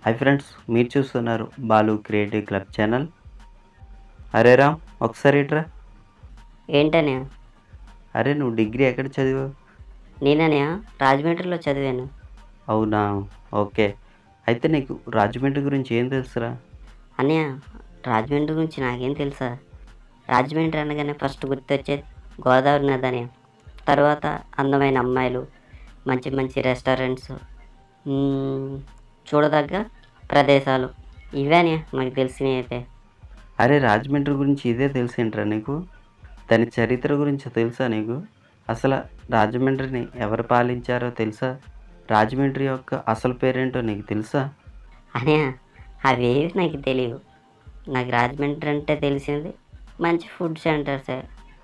hi friends మీరు చూస్తున్నారు Balu creative club channel అరే రామ్ ఒకసారి ఇట్రా ఏంటనే అరే నువ్వు డిగ్రీ ఎక్కడ చదివావు నేననే రాజమండ్రిలో చదివాను అవునా ఓకే అయితే నీకు రాజమండ్రి గురించి ఏం తెలుసురా అన్నయ్య రాజమండ్రి గురించి నాకేం తెలుసా రాజమండ్రి అనగానే ఫస్ట్ గుర్తొచ్చేది గోదావరి నది అనే తర్వాత అందమైన అమ్మాయిలు మంచి మంచి రెస్టారెంట్స్ మ్మ్, చూడదగ్గ ప్రదేశాలు ఇవేనే నాకు తెలిసినవి అయితే అరే రాజమండ్రి గురించి ఇదే తెలిసేంట్రా నీకు దాని చరిత్ర గురించి తెలుసా నీకు అసలు రాజమండ్రిని ఎవరు పాలించారో తెలుసా రాజమండ్రి యొక్క అసలు పేరేంటో నీకు తెలుసా అన్నయ్య అవేవి నాకు తెలియవు నాకు రాజమండ్రి అంటే తెలిసింది మంచి ఫుడ్ సెంటర్సే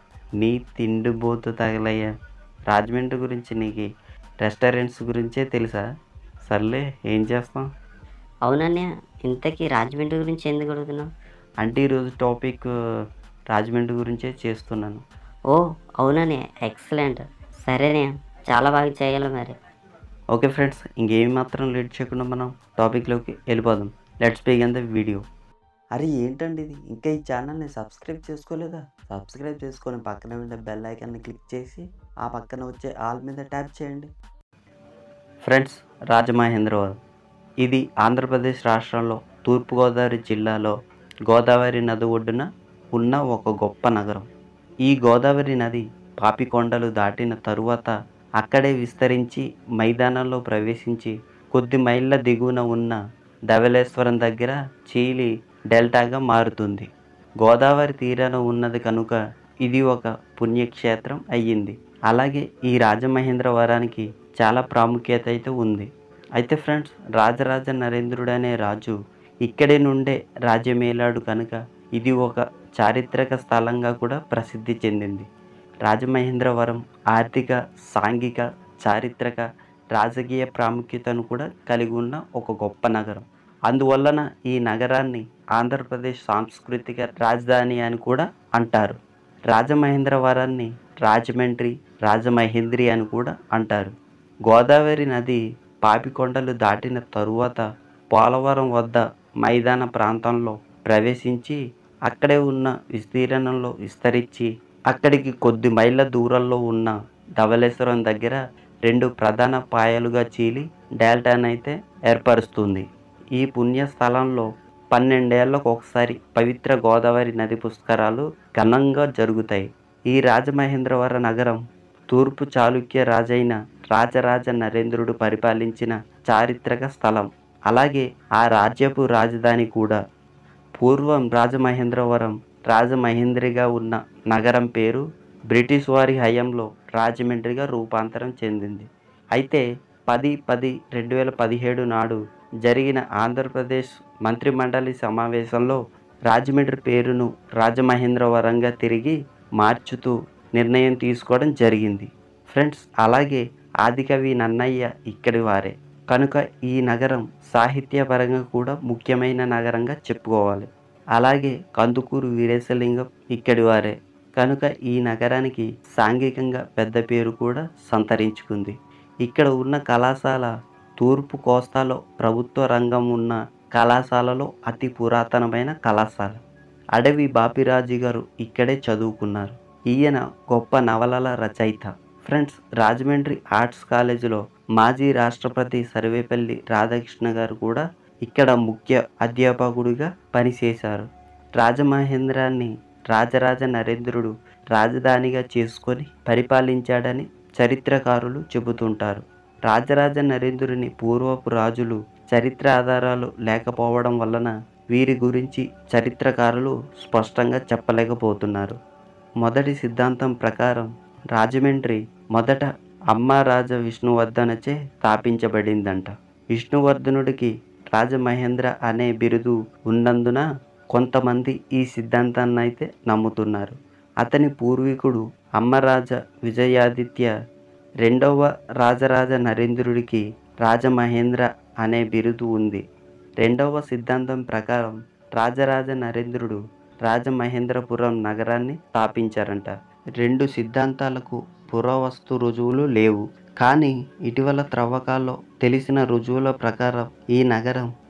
నీ తిండిబోతు తగలయ్యా రాజమండ్రి గురించి నీకు రెస్టారెంట్స్ గురించే తెలుసా సర్లే ఏం చేస్తాం అవునన్నయ్య ఇంతకీ రాజమండ్రి గురించి ఎందుకు అడుగుతున్నావు అంటే ఈరోజు టాపిక్ రాజమండ్రి గురించే చేస్తున్నాను ఓ అవుననే ఎక్సలెంట్ సరేనే చాలా బాగా చేయాలి మరి ఓకే ఫ్రెండ్స్ ఇంకేమి మాత్రం లేట్ చేయకుండా మనం టాపిక్లోకి వెళ్ళిపోదాం లెట్స్ బిగిన్ ద వీడియో అరే ఏంటండి ఇది ఇంకా ఈ ఛానల్ని సబ్స్క్రైబ్ చేసుకోలేదా సబ్స్క్రైబ్ చేసుకొని పక్కన ఉండే బెల్ ఐకాన్ని క్లిక్ చేసి ఆ పక్కన వచ్చే ఆల్ మీద ట్యాప్ చేయండి ఫ్రెండ్స్ రాజమహేంద్రవరం ఇది ఆంధ్రప్రదేశ్ రాష్ట్రంలో తూర్పుగోదావరి జిల్లాలో గోదావరి నది ఒడ్డున ఉన్న ఒక గొప్ప నగరం ఈ గోదావరి నది పాపికొండలు దాటిన తరువాత అక్కడే విస్తరించి మైదానంలో ప్రవేశించి కొద్ది మైళ్ళ దిగువన ఉన్న ధవళేశ్వరం దగ్గర చీలి డెల్టాగా మారుతుంది గోదావరి తీరాన ఉన్నది కనుక ఇది ఒక పుణ్యక్షేత్రం అయ్యింది అలాగే ఈ రాజమహేంద్రవరానికి చాలా ప్రాముఖ్యత అయితే ఉంది అయితే ఫ్రెండ్స్ రాజరాజ నరేంద్రుడు అనే రాజు ఇక్కడి నుండే రాజ్యమేలాడు కనుక ఇది ఒక చారిత్రక స్థలంగా కూడా ప్రసిద్ధి చెందింది రాజమహేంద్రవరం ఆర్థిక సాంఘిక చారిత్రక రాజకీయ ప్రాముఖ్యతను కూడా కలిగి ఉన్న ఒక గొప్ప నగరం అందువలన ఈ నగరాన్ని ఆంధ్రప్రదేశ్ సాంస్కృతిక రాజధాని అని కూడా అంటారు రాజమహేంద్రవరాన్ని రాజమండ్రి రాజమహేంద్రి అని కూడా అంటారు గోదావరి నది పాపికొండలు దాటిన తరువాత పోలవరం వద్ద మైదాన ప్రాంతంలో ప్రవేశించి అక్కడే ఉన్న విస్తీర్ణంలో విస్తరించి అక్కడికి కొద్ది మైళ్ళ దూరంలో ఉన్న ధవళేశ్వరం దగ్గర రెండు ప్రధాన పాయలుగా చీలి డెల్టానైతే ఏర్పరుస్తుంది ఈ పుణ్య స్థలంలో పన్నెండేళ్లకు ఒకసారి పవిత్ర గోదావరి నది పుష్కరాలు ఘనంగా జరుగుతాయి ఈ రాజమహేంద్రవర నగరం తూర్పు చాళుక్య రాజైన రాజరాజ నరేంద్రుడు పరిపాలించిన చారిత్రక స్థలం అలాగే ఆ రాజ్యపు రాజధాని కూడా పూర్వం రాజమహేంద్రవరం రాజమహేంద్రిగా ఉన్న నగరం పేరు బ్రిటిష్ వారి హయాంలో రాజమండ్రిగా రూపాంతరం చెందింది అయితే పది పది రెండు వేల పదిహేడు నాడు జరిగిన ఆంధ్రప్రదేశ్ మంత్రిమండలి సమావేశంలో రాజమండ్రి పేరును రాజమహేంద్రవరంగా తిరిగి మార్చుతూ నిర్ణయం తీసుకోవడం జరిగింది ఫ్రెండ్స్ అలాగే ఆదికవి నన్నయ్య ఇక్కడి వారే కనుక ఈ నగరం సాహిత్యపరంగా కూడా ముఖ్యమైన నగరంగా చెప్పుకోవాలి అలాగే కందుకూరు వీరేశలింగం ఇక్కడి వారే కనుక ఈ నగరానికి సాంఘికంగా పెద్ద పేరు కూడా సంతరించుకుంది ఇక్కడ ఉన్న కళాశాల తూర్పు కోస్తాలో ప్రభుత్వ రంగం ఉన్న కళాశాలలో అతి పురాతనమైన కళాశాల అడవి బాపిరాజు గారు ఇక్కడే చదువుకున్నారు ఈయన గొప్ప నవలల రచయిత ఫ్రెండ్స్ రాజమండ్రి ఆర్ట్స్ కాలేజీలో మాజీ రాష్ట్రపతి సర్వేపల్లి రాధాకృష్ణ గారు కూడా ఇక్కడ ముఖ్య అధ్యాపకుడిగా పనిచేశారు రాజమహేంద్రాన్ని రాజరాజ నరేంద్రుడు రాజధానిగా చేసుకొని పరిపాలించాడని చరిత్రకారులు చెబుతుంటారు రాజరాజ నరేంద్రుని పూర్వపు రాజులు చరిత్ర ఆధారాలు లేకపోవడం వలన వీరి గురించి చరిత్రకారులు స్పష్టంగా చెప్పలేకపోతున్నారు మొదటి సిద్ధాంతం ప్రకారం రాజమండ్రి మొదట అమ్మారాజ విష్ణువర్ధనచే స్థాపించబడిందంట విష్ణువర్ధనుడికి రాజమహేంద్ర అనే బిరుదు ఉన్నందున కొంతమంది ఈ సిద్ధాంతాన్ని అయితే నమ్ముతున్నారు అతని పూర్వీకుడు అమ్మరాజ విజయాదిత్య రెండవ రాజరాజ నరేంద్రుడికి రాజమహేంద్ర అనే బిరుదు ఉంది రెండవ సిద్ధాంతం ప్రకారం రాజరాజ నరేంద్రుడు రాజమహేంద్రపురం నగరాన్ని స్థాపించారంట రెండు సిద్ధాంతాలకు పురావస్తు రుజువులు లేవు కానీ ఇటీవల త్రవ్వకాల్లో తెలిసిన రుజువుల ప్రకారం ఈ నగరం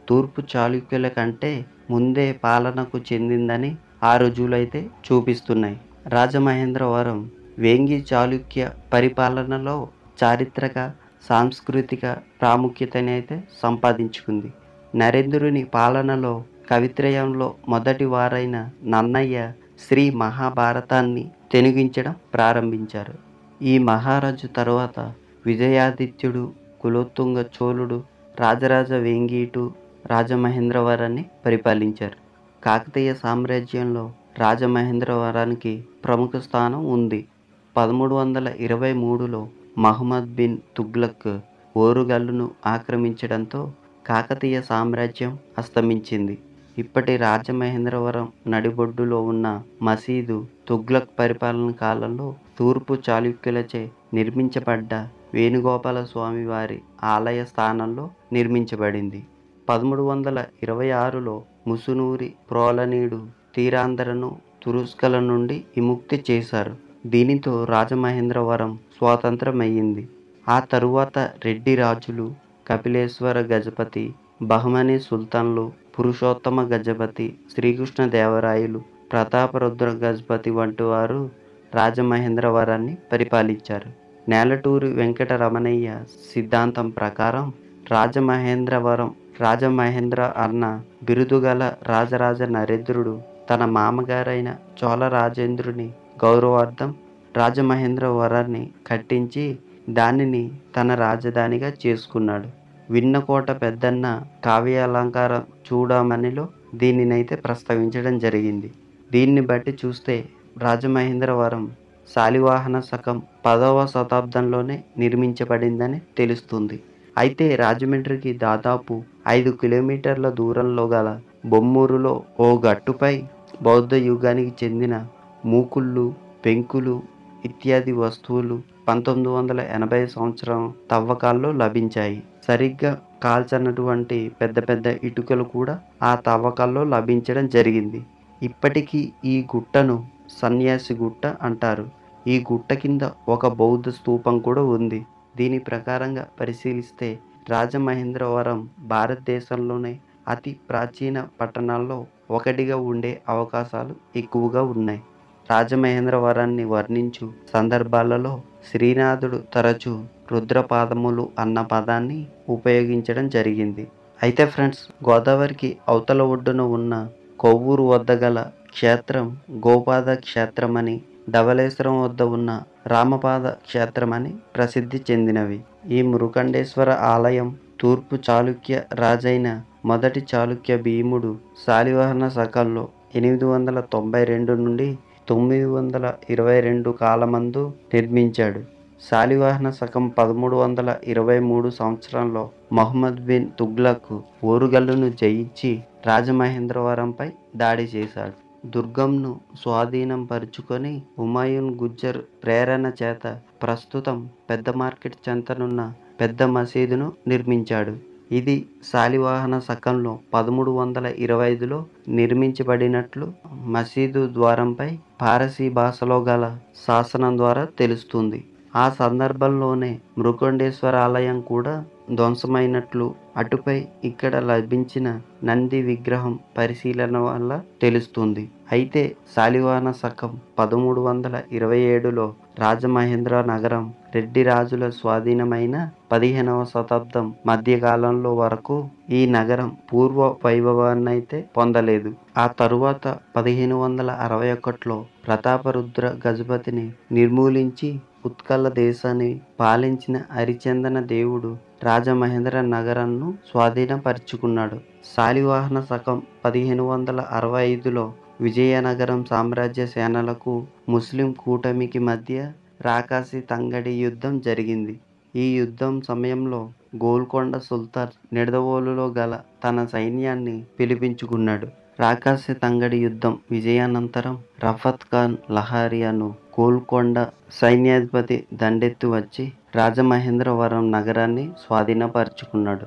తూర్పు చాళుక్యుల కంటే ముందే పాలనకు చెందిందని ఆ రుజువులైతే చూపిస్తున్నాయి రాజమహేంద్రవరం వేంగి చాళుక్య పరిపాలనలో చారిత్రక సాంస్కృతిక ప్రాముఖ్యతని అయితే సంపాదించుకుంది నరేంద్రుని పాలనలో కవిత్రయంలో మొదటి వారైన నన్నయ్య శ్రీ మహాభారతాన్ని తెనిగించడం ప్రారంభించారు ఈ మహారాజు తరువాత విజయాదిత్యుడు కులోత్తుంగ చోళుడు రాజరాజ వేంగీటు రాజమహేంద్రవరాన్ని పరిపాలించారు కాకతీయ సామ్రాజ్యంలో రాజమహేంద్రవరానికి ప్రముఖ స్థానం ఉంది పదమూడు వందల ఇరవై మూడులో మహమ్మద్ బిన్ తుగ్లక్ ఓరుగల్లును ఆక్రమించడంతో కాకతీయ సామ్రాజ్యం అస్తమించింది ఇప్పటి రాజమహేంద్రవరం నడిబొడ్డులో ఉన్న మసీదు తుగ్లక్ పరిపాలన కాలంలో తూర్పు చాళుక్యులచే నిర్మించబడ్డ వేణుగోపాల స్వామి వారి ఆలయ స్థానంలో నిర్మించబడింది పదమూడు వందల ఇరవై ఆరులో ముసునూరి ప్రోలనీడు తీరాంధ్రను తురుస్కల నుండి విముక్తి చేశారు దీనితో రాజమహేంద్రవరం స్వాతంత్రమయ్యింది ఆ తరువాత రెడ్డి రాజులు కపిలేశ్వర గజపతి బహమని సుల్తాన్లు పురుషోత్తమ గజపతి శ్రీకృష్ణ దేవరాయలు ప్రతాపరుద్ర గజపతి వంటి వారు రాజమహేంద్రవరాన్ని పరిపాలించారు నేలటూరి వెంకట రమణయ్య సిద్ధాంతం ప్రకారం రాజమహేంద్రవరం రాజమహేంద్ర అన్న బిరుదుగల రాజరాజ నరేంద్రుడు తన మామగారైన చోళ రాజేంద్రుని గౌరవార్థం రాజమహేంద్రవరాన్ని కట్టించి దానిని తన రాజధానిగా చేసుకున్నాడు విన్నకోట పెద్దన్న కావ్యాలంకారం చూడమనిలో దీనినైతే ప్రస్తావించడం జరిగింది దీన్ని బట్టి చూస్తే రాజమహేంద్రవరం శాలివాహన శకం పదవ శతాబ్దంలోనే నిర్మించబడిందని తెలుస్తుంది అయితే రాజమండ్రికి దాదాపు ఐదు కిలోమీటర్ల దూరంలో గల బొమ్మూరులో ఓ గట్టుపై బౌద్ధ యుగానికి చెందిన మూకుళ్ళు పెంకులు ఇత్యాది వస్తువులు పంతొమ్మిది వందల ఎనభై సంవత్సరం తవ్వకాల్లో లభించాయి సరిగ్గా కాల్చనటువంటి పెద్ద పెద్ద ఇటుకలు కూడా ఆ తవ్వకాల్లో లభించడం జరిగింది ఇప్పటికీ ఈ గుట్టను సన్యాసి గుట్ట అంటారు ఈ గుట్ట కింద ఒక బౌద్ధ స్తూపం కూడా ఉంది దీని ప్రకారంగా పరిశీలిస్తే రాజమహేంద్రవరం భారతదేశంలోనే అతి ప్రాచీన పట్టణాల్లో ఒకటిగా ఉండే అవకాశాలు ఎక్కువగా ఉన్నాయి రాజమహేంద్రవరాన్ని వర్ణించు సందర్భాలలో శ్రీనాథుడు తరచూ రుద్రపాదములు అన్న పదాన్ని ఉపయోగించడం జరిగింది అయితే ఫ్రెండ్స్ గోదావరికి అవతల ఒడ్డున ఉన్న కొవ్వూరు వద్ద గల క్షేత్రం గోపాద క్షేత్రమని ధవళేశ్వరం వద్ద ఉన్న రామపాద క్షేత్రమని ప్రసిద్ధి చెందినవి ఈ మురుకండేశ్వర ఆలయం తూర్పు చాళుక్య రాజైన మొదటి చాళుక్య భీముడు శాలివాహన శకంలో ఎనిమిది వందల తొంభై రెండు నుండి తొమ్మిది వందల ఇరవై రెండు కాలమందు నిర్మించాడు శాలివాహన శకం పదమూడు వందల ఇరవై మూడు సంవత్సరంలో మహమ్మద్ బిన్ తుగ్లక్ ఓరుగల్లును జయించి రాజమహేంద్రవరంపై దాడి చేశాడు దుర్గంను స్వాధీనం పరుచుకొని హుమాయూన్ గుజ్జర్ ప్రేరణ చేత ప్రస్తుతం పెద్ద మార్కెట్ చెంతనున్న పెద్ద మసీదును నిర్మించాడు ఇది శాలివాహన శకంలో పదమూడు వందల ఇరవై ఐదులో నిర్మించబడినట్లు మసీదు ద్వారంపై పారసీ భాషలో గల శాసనం ద్వారా తెలుస్తుంది ఆ సందర్భంలోనే మృకొండేశ్వర ఆలయం కూడా ధ్వంసమైనట్లు అటుపై ఇక్కడ లభించిన నంది విగ్రహం పరిశీలన వల్ల తెలుస్తుంది అయితే శాలివాహన శకం పదమూడు వందల ఇరవై ఏడులో రాజమహేంద్ర నగరం రెడ్డి రాజుల స్వాధీనమైన పదిహేనవ శతాబ్దం మధ్యకాలంలో వరకు ఈ నగరం పూర్వ వైభవాన్నైతే పొందలేదు ఆ తరువాత పదిహేను వందల అరవై ఒకటిలో ప్రతాపరుద్ర గజపతిని నిర్మూలించి ఉత్కల దేశాన్ని పాలించిన హరిచందన దేవుడు రాజమహేంద్ర నగరంను స్వాధీనపరుచుకున్నాడు శాలివాహన శకం పదిహేను వందల అరవై ఐదులో విజయనగరం సామ్రాజ్య సేనలకు ముస్లిం కూటమికి మధ్య రాకాసి తంగడి యుద్ధం జరిగింది ఈ యుద్ధం సమయంలో గోల్కొండ సుల్తాన్ నిడదవోలులో గల తన సైన్యాన్ని పిలిపించుకున్నాడు రాకాసి తంగడి యుద్ధం విజయానంతరం రఫత్ ఖాన్ లహారియాను గోల్కొండ సైన్యాధిపతి దండెత్తి వచ్చి రాజమహేంద్రవరం నగరాన్ని స్వాధీనపరుచుకున్నాడు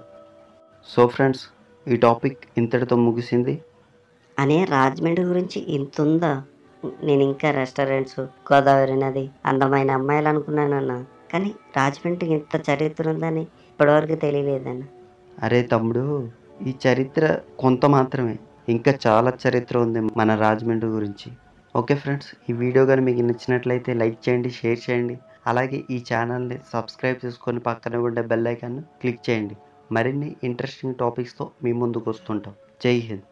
సో ఫ్రెండ్స్ ఈ టాపిక్ ఇంతటితో ముగిసింది అనే రాజమండ్రి గురించి ఇంత ఉందా నేను ఇంకా రెస్టారెంట్స్ గోదావరి నది అందమైన అమ్మాయిలు అనుకున్నానన్న కానీ రాజమండ్రికి ఇంత చరిత్ర ఉందని ఇప్పటివరకు తెలియలేదన్న అరే తమ్ముడు ఈ చరిత్ర కొంత మాత్రమే ఇంకా చాలా చరిత్ర ఉంది మన రాజమండ్రి గురించి ఓకే ఫ్రెండ్స్ ఈ వీడియో కానీ మీకు నచ్చినట్లయితే లైక్ చేయండి షేర్ చేయండి అలాగే ఈ ఛానల్ని సబ్స్క్రైబ్ చేసుకొని పక్కనే ఉండే బెల్ ఐకాన్ క్లిక్ చేయండి మరిన్ని ఇంట్రెస్టింగ్ టాపిక్స్తో మీ ముందుకు వస్తుంటాం జై హింద్